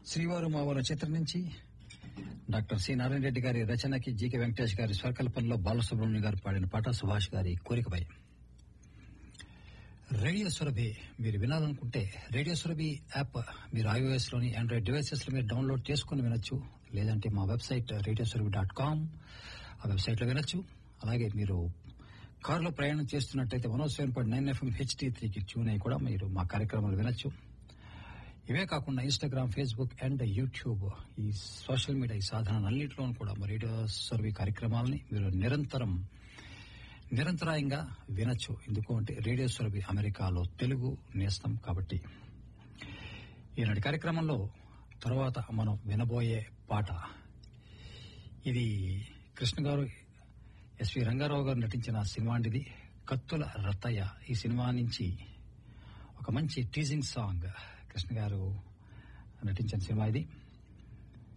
శ్రీవారు మావర చిత్రం నుంచి డాక్టర్ సి నారాయణ రెడ్డి గారి రచనకి జీకే వెంకటేష్ గారి స్వరకల్పనలో బాలసుబ్రహ్మణ్యం గారు పాడిన పాట సుభాష్ గారి కోరికపై రేడియో సురభి మీరు వినాలనుకుంటే రేడియో సురభి యాప్ మీరు ఐఓఎస్ లోని ఆండ్రాయిడ్ డివైసెస్ లో మీరు డౌన్లోడ్ చేసుకుని వినొచ్చు లేదంటే మా website radio Surabhi dot com ఆ వెబ్సైట్ లో వినొచ్చు అలాగే మీరు కారులో ప్రయాణం చేస్తున్నట్టయితే one seven point nine FM HD త్రీకి ట్యూన్ అయ్యి కూడా మీరు మా కార్యక్రమాలు వినొచ్చు ఇవే కాకుండా ఇన్స్టాగ్రామ్ ఫేస్బుక్ అండ్ యూట్యూబ్ ఈ సోషల్ మీడియా ఈ సాధనాలన్నింటిలోనూ కూడా మా రేడియో సర్వీ కార్యక్రమాలని మీరు నిరంతరం నిరంతరాయంగా వినొచ్చు ఎందుకు అంటే రేడియో సర్వీ అమెరికాలో తెలుగు నేస్తం కాబట్టి ఈనాటి కార్యక్రమంలో తర్వాత మనం వినబోయే పాట ఇది కృష్ణ గారు ఎస్వి రంగారావు గారు నటించిన సినిమా అండి ఇది కత్తుల రత్తయ్య ఈ సినిమా నుంచి ఒక మంచి టీజింగ్ సాంగ్ కృష్ణ గారు నటించిన సినిమా ఇది